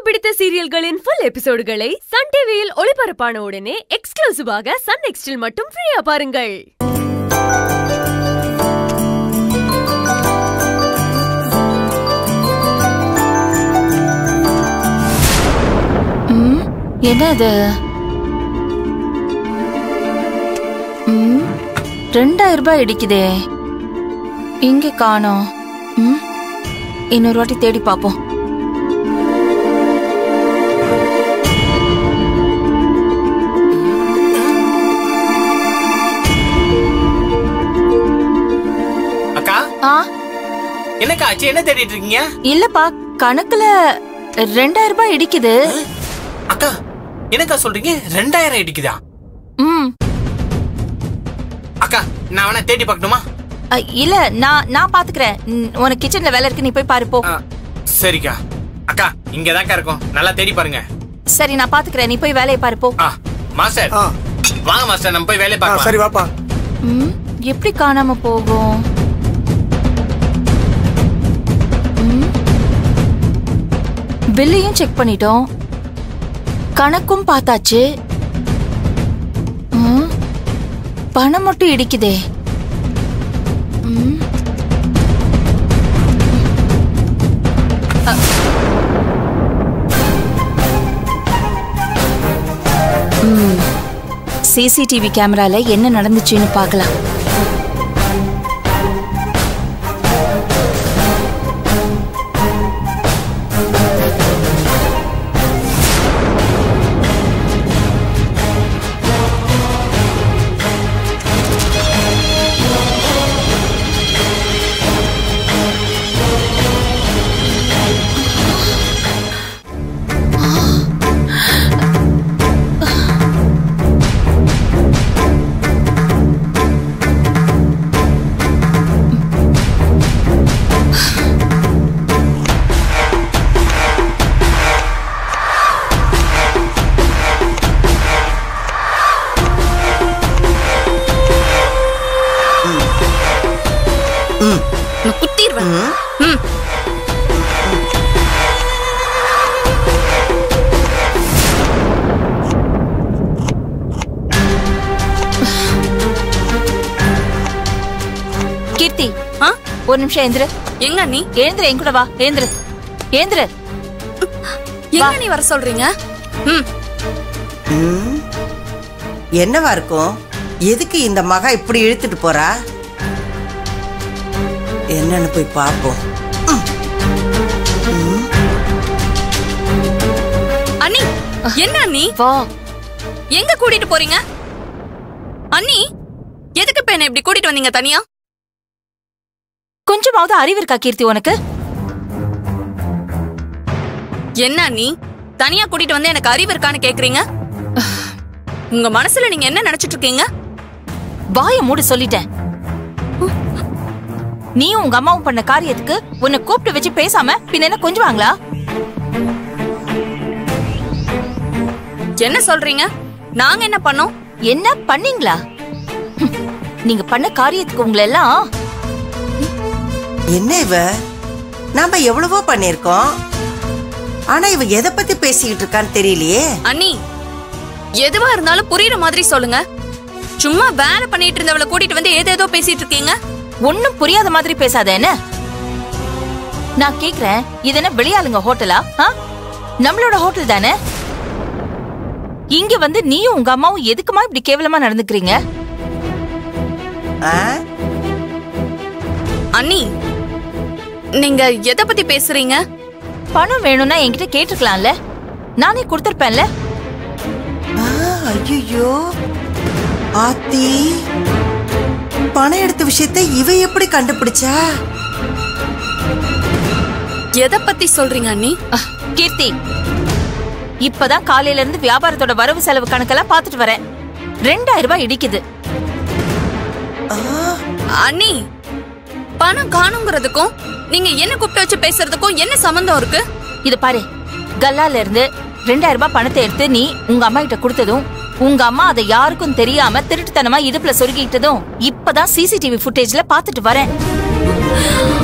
பிடித்த சீரியல்களின் full எபிசோடுகளை Sun டிவியில் ஒளிபரப்பான உடனே எக்ஸ்க்ளூசிவாக சன் நெக்ஸ்டில் மட்டும் ஃப்ரீயா பாருங்கள் ம் என்னது ம் ரெண்டாயிரம் ரூபாய் இடிக்குதே இங்க காணோம் ம் இன்னொரு வாட்டி தேடி பார்ப்போம் அக்கா ஆ என்னக்கா ஆச்சு என்ன தேடிட்டு இருக்கீங்க இல்லப்பா கணக்குல ரெண்டாயிரம் ரூபாய் இடிக்குது அக்கா என்னக்கா சொல்றீங்க ரெண்டாயிரம் இடிக்குதா ம் அக்கா நான் வேணா தேடி பார்க்கணுமா அ, இல்ல நான் நான் பாத்துக்கிறேன் ம், உனக்கு கிச்சன்ல வேலை இருக்கு நீ போய் பாரு போ ஆ, சரிக்கா அக்கா இங்கதான்க்கா இருக்கும் நல்லா தேடி பாருங்க சரி நான் பாத்துக்கிறேன் நீ போய் வேலையை பாரு போ ஆ மாஸ்டர் ஆ வாங்க மாஸ்டர் நம்ம போய் வேலையை ஆ, பார்க்கலாம் சரி வாப்பா ம் எப்படி காணாம போகும் ம், பில்லையும் செக் பண்ணிட்டோம் கணக்கும் பார்த்தாச்சு ம், பணம் மட்டும் இடிக்குதே ம். அ- ம் சிசிடிவி கேமரால என்ன நடந்துச்சுன்னு பார்க்கலாம் நான் குத்திடுவேன் ம். கீர்த்தி ஆ? ஒரு நிமிஷம் எழுந்துரு எங்க நீ எழுந்துரு என் கூட வா எழுந்துரு எழுந்துரு எங்க நீ வர சொல்றீங்க ம் ம். என்னவா இருக்கும் எதுக்கு இந்த மகா இப்படி இழுத்துட்டு போறா என்னன்னு போய் பார்ப்போம் அண்ணி என்ன அண்ணி வா எங்க கூட்டிட்டு போறீங்க அண்ணி எதுக்கு இப்ப என்ன இப்படி கூட்டிட்டு வந்தீங்க தனியா கொஞ்சமாவது அறிவு இருக்கா கீர்த்தி உனக்கு என்ன அண்ணி தனியா கூட்டிட்டு வந்து எனக்கு அறிவு இருக்கான்னு கேக்குறீங்க உங்க மனசுல நீங்க என்ன நினைச்சிட்டு இருக்கீங்க வாய மூடு சொல்லிட்டேன் நீயும் உங்க அம்மாவும் பண்ண காரியத்துக்கு உன்னை கூப்பிட்டு வச்சு பேசாம பின்ன என்ன கொஞ்சுவாங்களா என்ன சொல்றீங்க நாங்க என்ன பண்ணோம் என்ன பண்ணீங்களா ஹம், நீங்க பண்ண காரியத்துக்கு உங்களை எல்லாம் என்ன இவ நாம எவ்வளவோ பண்ணிருக்கோம் ஆனா இவ எதை பத்தி பேசிக்கிட்டு இருக்கான்னு தெரியலையே அண்ணி எதுவா இருந்தாலும் புரியுற மாதிரி சொல்லுங்க சும்மா வேலை பண்ணிட்டு இருந்தவளை கூட்டிட்டு வந்து ஏதேதோ பேசிட்டு இருக்கீங்க ஒண்ணும் புரியாத மாதிரி பேசாத என்ன நான் கேக்குறேன் இது என்ன வெளியாளுங்க ஹோட்டலா ஆ? நம்மளோட ஹோட்டல் தானே இங்க வந்து நீயும் உங்க அம்மாவும் எதுக்குமா இப்படி கேவலமா நடந்துக்கிறீங்க ஆ? அண்ணி நீங்க எதை பத்தி பேசுறீங்க பணம் வேணும்னா என்கிட்ட கேட்டிருக்கலாம்ல நானே கொடுத்திருப்பேன்ல ஆ, ஐயையோ ஆத்தி பணம் எடுத்த விஷயத்தை இவ எப்படி கண்டுபிடிச்சா எதை பத்தி சொல்றீங்க அண்ணி அஹ், கீர்த்தி இப்பதான் காலையில இருந்து வியாபாரத்தோட வரவு செலவு கணக்கெல்லாம் பாத்துட்டு வரேன் ரெண்டாயிரம் ரூபாய் இடிக்குது ஆ, அண்ணி பணம் காணுங்கிறதுக்கும் நீங்க என்ன கூப்பிட்டு வச்சு பேசுறதுக்கும் என்ன சம்பந்தம் இருக்கு இது பாரு கல்லால இருந்து ரெண்டாயிரம் ரூபாய் பணத்தை எடுத்து நீ உங்க அம்மா கிட்ட கொடுத்ததும் உங்க அம்மா அதை யாருக்கும் தெரியாம திருட்டுத்தனமா இடுப்புல சொருகிட்டதும் இப்பதான் சிசிடிவி ஃபுட்டேஜ்ல பாத்துட்டு வரேன்